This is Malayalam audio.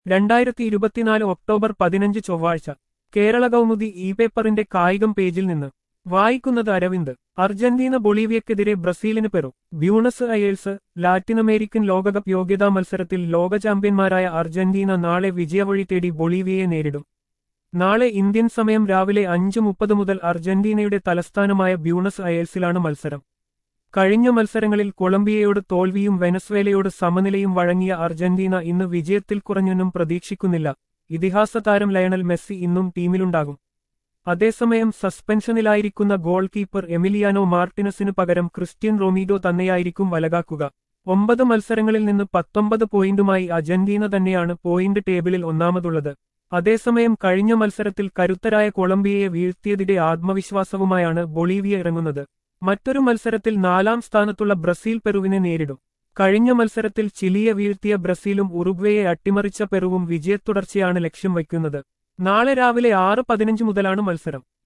രണ്ടായിരത്തി ഇരുപത്തിനാല് ഒക്ടോബർ പതിനഞ്ച് ചൊവ്വാഴ്ച കേരള കൗമുദി ഇ പേപ്പറിന്റെ കായികം പേജിൽ നിന്ന് വായിക്കുന്നത് അരവിന്ദ് അർജന്റീന ബൊളീവിയക്കെതിരെ ബ്രസീലിന് പെറു ബ്യൂണസ് അയേഴ്സ് ലാറ്റിനമേരിക്കൻ ലോകകപ്പ് യോഗ്യതാ മത്സരത്തിൽ ലോക ചാമ്പ്യന്മാരായ അർജന്റീന നാളെ വിജയവഴി തേടി ബൊളീവിയയെ നേരിടും നാളെ ഇന്ത്യൻ സമയം രാവിലെ അഞ്ച് മുപ്പത് മുതൽ അർജന്റീനയുടെ തലസ്ഥാനമായ ബ്യൂണസ് അയേഴ്സിലാണ് മത്സരം കഴിഞ്ഞ മത്സരങ്ങളിൽ കൊളംബിയയോട് തോൽവിയും വെനസ്വേലയോട് സമനിലയും വഴങ്ങിയ അർജന്റീന ഇന്ന് വിജയത്തിൽ കുറഞ്ഞൊന്നും പ്രതീക്ഷിക്കുന്നില്ല ഇതിഹാസ താരം ലയണൽ മെസ്സി ഇന്നും ടീമിലുണ്ടാകും അതേസമയം സസ്പെൻഷനിലായിരിക്കുന്ന ഗോൾ കീപ്പർ എമിലിയാനോ മാർട്ടിനസിനു പകരം ക്രിസ്ത്യൻ റൊമീഡോ തന്നെയായിരിക്കും വലകാക്കുക ഒമ്പത് മത്സരങ്ങളിൽ നിന്ന് പത്തൊമ്പത് പോയിന്റുമായി അർജന്റീന തന്നെയാണ് പോയിന്റ് ടേബിളിൽ ഒന്നാമതുള്ളത് അതേസമയം കഴിഞ്ഞ മത്സരത്തിൽ കരുത്തരായ കൊളംബിയയെ വീഴ്ത്തിയതിന്റെ ആത്മവിശ്വാസവുമായാണ് ബൊളീവിയ ഇറങ്ങുന്നത് മറ്റൊരു മത്സരത്തിൽ നാലാം സ്ഥാനത്തുള്ള ബ്രസീൽ പെറുവിനെ നേരിടും കഴിഞ്ഞ മത്സരത്തിൽ ചിലിയെ വീഴ്ത്തിയ ബ്രസീലും ഉറുഗ്വേയെ അട്ടിമറിച്ച പെറുവും വിജയത്തുടർച്ചയാണ് ലക്ഷ്യം വയ്ക്കുന്നത് നാളെ രാവിലെ ആറ് പതിനഞ്ച് മുതലാണ് മത്സരം